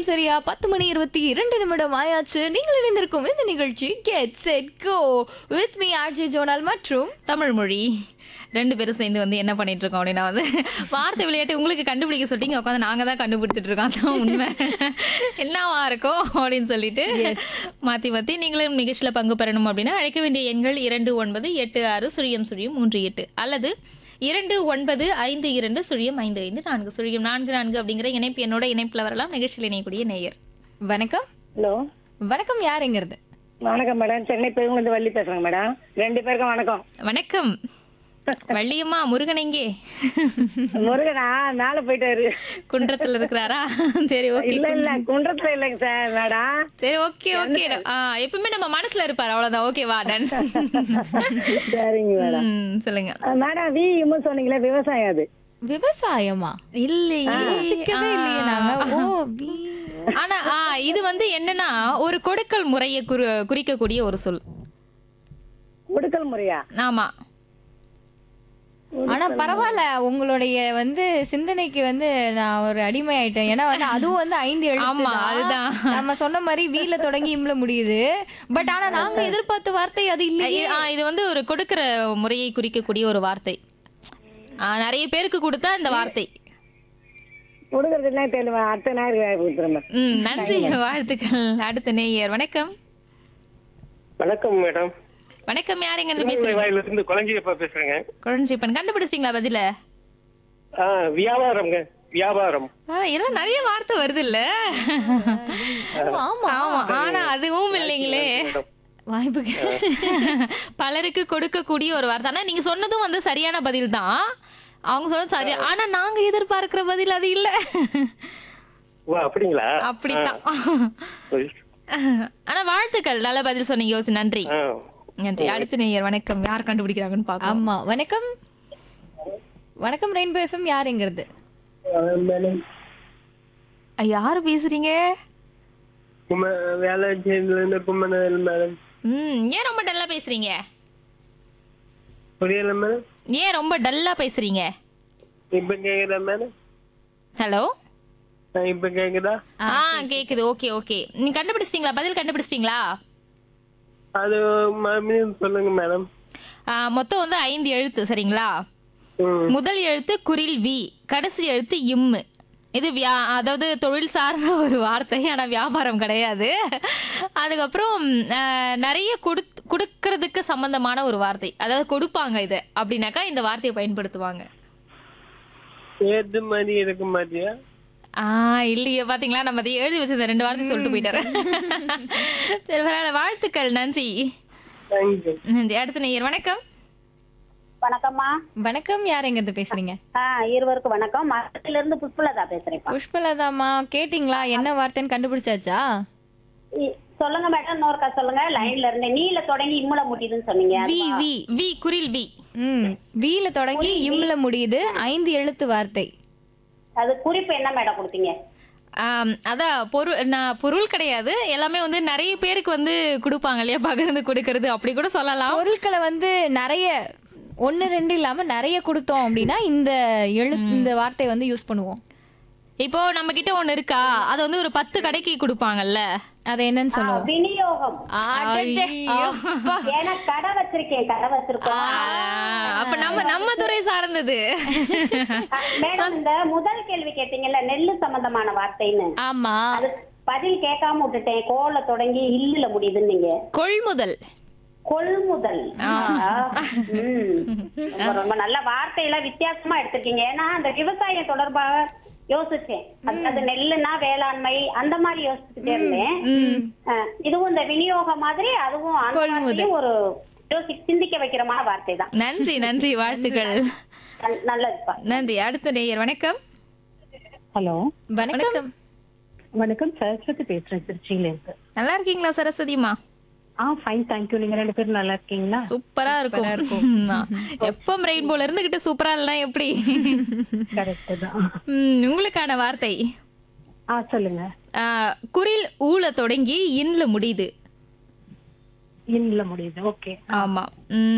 நேரம் சரியா பத்து மணி இருபத்தி இரண்டு நிமிடம் ஆயாச்சு நீங்கள் இணைந்திருக்கும் இந்த நிகழ்ச்சி get set go with me RJ ஜோனால் மற்றும் தமிழ் மொழி ரெண்டு பேரும் சேர்ந்து வந்து என்ன பண்ணிட்டு இருக்கோம் அப்படின்னா வந்து வார்த்தை விளையாட்டு உங்களுக்கு கண்டுபிடிக்க சொல்லிட்டு உட்காந்து நாங்க தான் கண்டுபிடிச்சிட்டு இருக்கோம் அதான் உண்மை என்னவா இருக்கும் அப்படின்னு சொல்லிட்டு மாத்தி மாத்தி நீங்களும் நிகழ்ச்சியில பங்கு பெறணும் அப்படின்னா அழைக்க வேண்டிய எண்கள் இரண்டு ஒன்பது எட்டு ஆறு சுழியம் சுழியம் மூன்று எட்டு அல்லது இரண்டு ஒன்பது ஐந்து இரண்டு சுழியம் ஐந்து ஐந்து நான்கு சுழியம் நான்கு நான்கு அப்படிங்கிற இணைப்பு என்னோட இணைப்புல வரலாம் நிகழ்ச்சியில் இணையக்கூடிய நேயர் வணக்கம் ஹலோ வணக்கம் யாருங்கிறது வணக்கம் மேடம் சென்னை பெருங்குந்து வள்ளி பேசுறேங்க மேடம் ரெண்டு பேருக்கும் வணக்கம் வணக்கம் வள்ளியம்மா முருகன் எங்கே முருகனா மேல போயிட்டாரு குன்றத்துல இருக்கிறாரா சரி ஓகே இல்ல இல்ல குன்றத்துல இல்லைங்க சார் மேடம் சரி ஓகே ஓகே எப்பவுமே நம்ம மனசுல இருப்பாரு அவ்வளவுதான் ஓகேவா டன் சரிங்க மேடம் ம், சொல்லுங்க அஹ் மேடம் வி இம்மு சொன்னீங்களே விவசாயம் அது விவசாயமா இல்லையே யோசிக்கவே இல்லையே நாங்க ஓ வி- ஆனா ஆ, இது வந்து என்னன்னா ஒரு கொடுக்கல் முறையை குறி குறிக்கக்கூடிய ஒரு சொல் கொடுக்கல் முறையா ஆமா ஆனா பரவாயில்ல உங்களுடைய வந்து சிந்தனைக்கு வந்து நான் ஒரு அடிமை ஆயிட்டேன் ஏன்னா வந்து அதுவும் வந்து ஐந்து எழுத்து ஆமா, தான். அதுதான். நம்ம சொன்ன மாதிரி வீல தொடங்கி இம்ல முடியுது பட் ஆனா நாங்க எதிர்பார்த்த வார்த்தை அது இல்லையே ஆ, இது வந்து ஒரு கொடுக்கிற முறையை குறிக்கக்கூடிய ஒரு வார்த்தை ஆ, நிறைய பேருக்கு கொடுத்தா இந்த வார்த்தை கொடுக்கறதுலாம் தெரியல அடுத்த நேரம் கொடுத்துருங்க ம் நன்றி வாழ்த்துக்கள் அடுத்த நேயர் வணக்கம் வணக்கம் மேடம் வணக்கம் யாருங்க இருந்து பேசுறீங்க வாயில இருந்து குழஞ்சியப்பா பேசுறேங்க குழஞ்சிப்பன் கண்டுபிடிச்சிங்களா பதில ஆ வியாபாரம்ங்க வியாபாரம் ஆ, எல்லாம் நிறைய வார்த்தை வருது இல்ல ஓ, ஆமா ஆமா ஆனா அதுவும் இல்லைங்களே மேடம் வாய்ப்புக்கு பலருக்கு கொடுக்கக்கூடிய ஒரு வார்த்தை ஆனா நீங்க சொன்னதும் வந்து சரியான பதில் தான் அவங்க சொன்னது சரி ஆனா நாங்க எதிர்பார்க்கிற பதில் அது இல்ல ஓ அப்படிங்களா அப்படித்தான் ஆ. ஆனா வாழ்த்துக்கள் நல்ல பதில் சொன்னீங்க யோசி நன்றி ஆ. நன்றி அடுத்த நேயர் வணக்கம் யார் கண்டுபிடிக்கிறாங்கன்னு பாக்கலாம் ஆமா வணக்கம் வணக்கம் ரெயின்போ எஃப்எம் யாருங்கிறது யாரு பேசுறீங்க வேலை இருந்து கும்மனல் மேடம் ம் ஏன் ரொம்ப டல்லா பேசுறீங்க புரியல மேடம் ஏன் ரொம்ப டல்லா பேசுறீங்க இப்ப கேக்குதா மேடம் ஹலோ இப்ப கேக்குதா ஆ கேக்குது ஓகே ஓகே நீங்க கண்டுபிடிச்சிட்டீங்களா பதில் கண்டுபிடிச்சிட்டீங்களா அது மறுபடியும் சொல்லுங்க மேடம் ஆ, மொத்தம் வந்து ஐந்து எழுத்து சரிங்களா ம். முதல் எழுத்து குரில் வி கடைசி எழுத்து இம்மு இது வியா அதாவது தொழில் சார்ந்த ஒரு வார்த்தை ஆனா வியாபாரம் கிடையாது அதுக்கப்புறம் ஆ, நிறைய கொடு கொடுக்கறதுக்கு சம்பந்தமான ஒரு வார்த்தை அதாவது கொடுப்பாங்க இதை அப்படின்னாக்கா இந்த வார்த்தையை பயன்படுத்துவாங்க ஏத்து மாதிரி இருக்க மாட்டியா ஆ இல்லையே பாத்தீங்களா நம்ம அதை எழுதி வச்சிருந்த ரெண்டு வார்த்தை சொல்லிட்டு போயிட்டாரு சரி பரவாயில்ல. வாழ்த்துக்கள் நன்றி தேங்க்யூ நன்றி அடுத்த நேயர் வணக்கம் வணக்கம்மா வணக்கம் யாருங்கிறது பேசுறீங்க ஆ இருவருக்கும் வணக்கம் மதுரையில இருந்து புஷ்பலதா பேசுறேன்ப்பா புஷ்பலதாமா கேட்டிங்களா என்ன வார்த்தைன்னு கண்டுபிடிச்சாச்சா இ- சொல்லுங்க மேடம் இன்னொருக்கா சொல்லுங்க லைன்ல இருந்து நீல தொடங்கி இம்முல முட்டிதுன்னு சொன்னீங்க வி வி வி குரில் வி ம் வீல தொடங்கி இம்ல முடியுது ஐந்து எழுத்து வார்த்தை அது குறிப்பு என்ன மேடம் கொடுத்தீங்க ஆம், அதான் பொருள் நான் பொருள் கிடையாது எல்லாமே வந்து நிறைய பேருக்கு வந்து கொடுப்பாங்க இல்லையா பகிர்ந்து கொடுக்கறது அப்படி கூட சொல்லலாம் பொருட்களை வந்து நிறைய ஒன்னு ரெண்டு இல்லாம நிறைய கொடுத்தோம் அப்படின்னா இந்த எழு இந்த வார்த்தை வந்து யூஸ் பண்ணுவோம் இப்போ நம்ம கிட்ட ஒண்ணு இருக்கா அது வந்து ஒரு பத்து கடைக்கு கொடுப்பாங்கல்ல அது என்னன்னு சொல்லுவோம் விநியோகம் அடடே, அப்பா. ஏன்னா கடை வச்சிருக்கேன் கடை வச்சிருக்கோம் ஆ, அப்ப நம்ம நம்ம துறை சார்ந்தது மேடம் இந்த முதல் கேள்வி கேட்டீங்கல்ல நெல்லு சம்பந்தமான வார்த்தைன்னு ஆமா அது பதில் கேட்காம விட்டுட்டேன் கோல தொடங்கி இல்லுல முடியுதுன்னு நீங்க கொள்முதல் கொள்முதல் ஆ, ம். ரொம்ப ரொம்ப நல்ல வார்த்தையெல்லாம் வித்தியாசமா எடுத்திருக்கீங்க ஏன்னா அந்த விவசாயம் தொடர்பாக யோசிச்சேன் அதாவது நெல்லுனா வேளாண்மை அந்த மாதிரி யோசிச்சுட்டே இருந்தேன் ஆ, இதுவும் இந்த விநியோகம் மாதிரி அதுவும் அந்த கொள்முதல். வார்த்தையும் ஒரு யோசி சிந்திக்க வைக்கிறமான வார்த்தை தான் நன்றி நன்றி வாழ்த்துக்கள் நல்- நல்லதுப்பா நன்றி அடுத்த நேயர் வணக்கம் ஹலோ வணக்கம் வணக்கம் சரஸ்வதி பேசுறேன் திருச்சியில இருந்து நல்லா இருக்கீங்களா சரஸ்வதிமா ஆ ஃபைன் தேங்க்யூ நீங்க ரெண்டு பேரும் நல்லா இருக்கீங்களா சூப்பரா இருக்கும் எப்பம் ரெயின்போல இருந்துகிட்டு சூப்பரா இல்லைன்னா எப்படி கரெக்ட் தான் ம், உங்களுக்கான வார்த்தை ஆ சொல்லுங்க ஆ, குரில் ஊல தொடங்கி இன்ல முடியுது இன்ல முடியுது ஓகே ஆமா ம்,